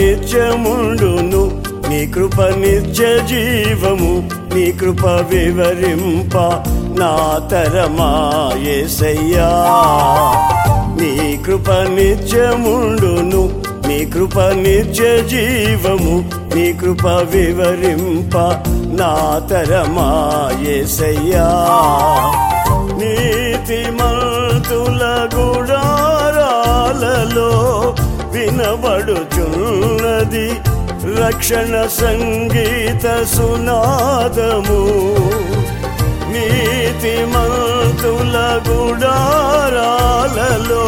నిత్యముండును నీ కృప నిత్య జీవము నీ కృప వివరింప నా తరమా యేసయ్యా నీ కృప నిత్యముండును నీ కృప నిత్య జీవము నీ కృప వివరింప నా తరమా యేసయ్యా నీతిమంతుల గుడారాలలో వినబడుచున్నది రక్షణ సంగీత సునాదము నీతిమంతుల గుడారాలలో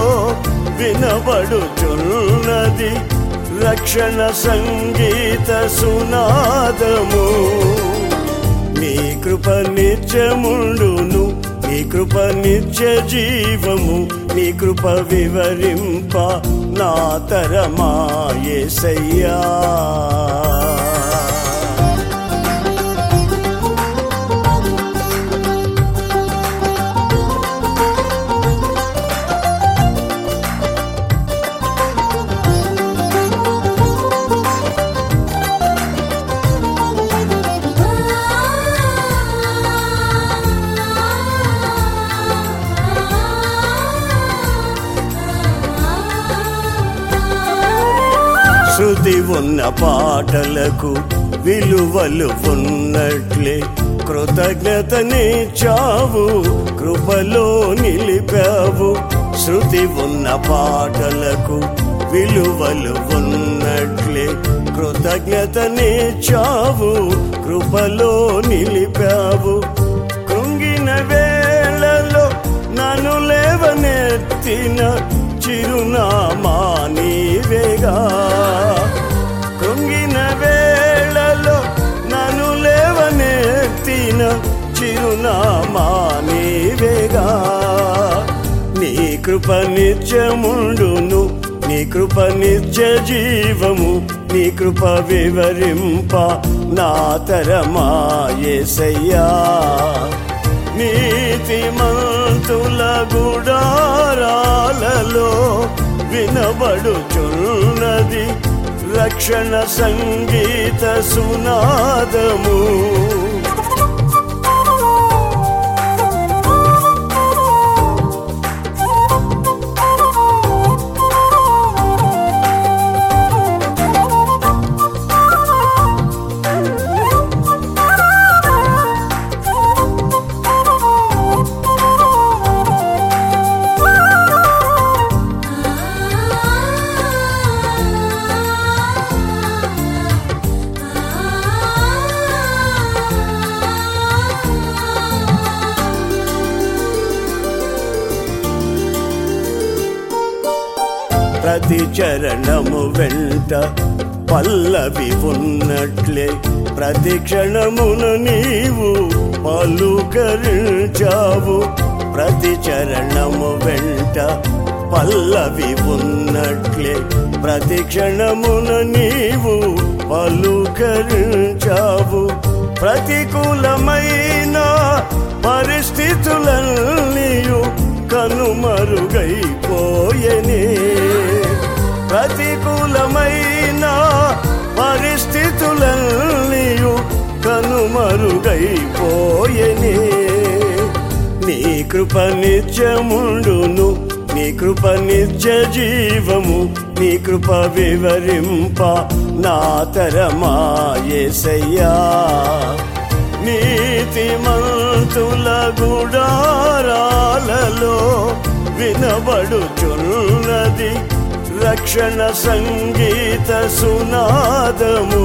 వినబడుచున్నది రక్షణ సంగీత సునాదము నీ కృప నిత్యముండును నీ కృప నిత్య జీవము నీ కృప వివరింప నా తరమా యేసయ్యా శృతి ఉన్న పాటలకు విలువలు ఉన్నట్లే కృతజ్ఞతనిచ్చావు కృపలో నిలిపావు శృతి ఉన్న పాటలకు విలువలు ఉన్నట్లే కృతజ్ఞతనిచ్చావు కృపలో నిలిపావు కృంగిన వేళలో నన్ను లేవనెత్తిన చిరునామా నీవేగా కృంగిన వేళలో నన్ను లేవనెత్తిన చిరునామా నీవేగా నీ కృప నిత్యముండును నీ కృప నిత్య జీవము నీ కృప వివరింప నా తరమా యేసయ్యా నీతిమంతుల గుడారాలలో వినబడుచున్నది రక్షణ సంగీత సునాదము ప్రతి చరణము వెంట పల్లవి ఉన్నట్లే ప్రతి క్షణమున నీవు పలుకరించావు ప్రతి చరణము వెంట పల్లవి ఉన్నట్లే ప్రతి క్షణమున నీవు పలుకరించావు ప్రతికూలమైన పరిస్థితులన్నీయు కనుమరుగైపోయనే ప్రతికూలమైన పరిస్థితులన్నీయు కనుమరుగైపోయనే నీ కృప నిత్యముండును నీ కృప నిత్య జీవము నీ కృప వివరింప నా తరమా యేసయ్యా నీతిమంతుల గుడారాలలో వినబడుచున్నది రక్షణ సంగీత సునాదము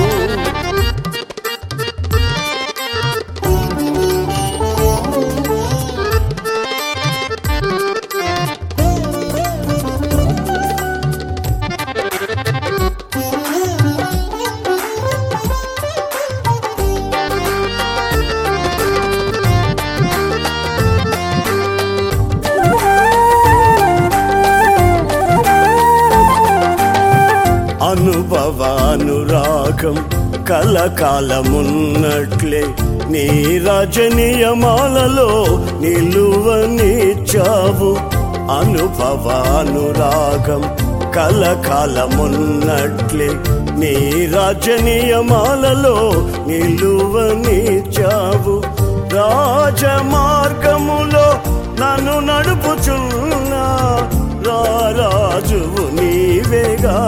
అనుభవానురాగం కలకాలమున్నట్లే నీ రజనీయమాలలో నిలువనిచ్చావు అనుభవానురాగం కలకాలమున్నట్లే నీ రాజ్య నియమాలలో నిలువనిచ్చావు రాజ మార్గములో నన్ను నడుపుచున్నా రాజువు నీవేగా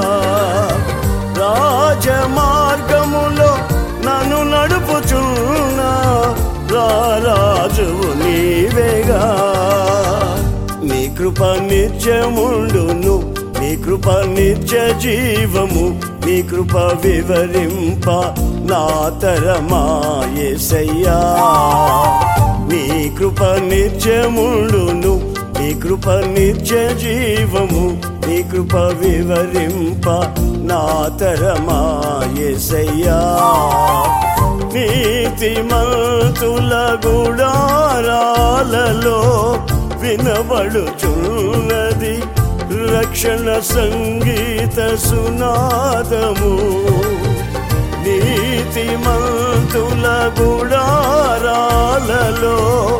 రాజ మార్గములో నన్ను నడుపుచున్నా రాజువు నీవేగా నీ కృప నిత్యముండును నీ కృప నిత్య జీవము నీ కృప వివరింప నా తరమాయేసయ్యా నీ కృప నిత్యముండును నీ కృప నిత్య జీవము నీ కృప వివరింప నా తరమాయేసయ్యా నీతిమంతుల గుడారాలలో వినబడుచున్నది రక్షణ సంగీత సునాదము నీతిమంతుల గుడారాలలో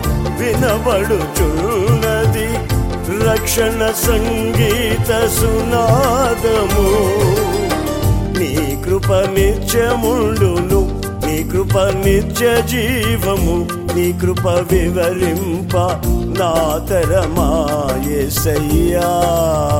వినబడుచున్నది రక్షణ సంగీత సునాదము నీ కృప నిత్యముండును నీ కృప నిత్య జీవము నీ కృప వివరింప నా తరమాయేసయ్యా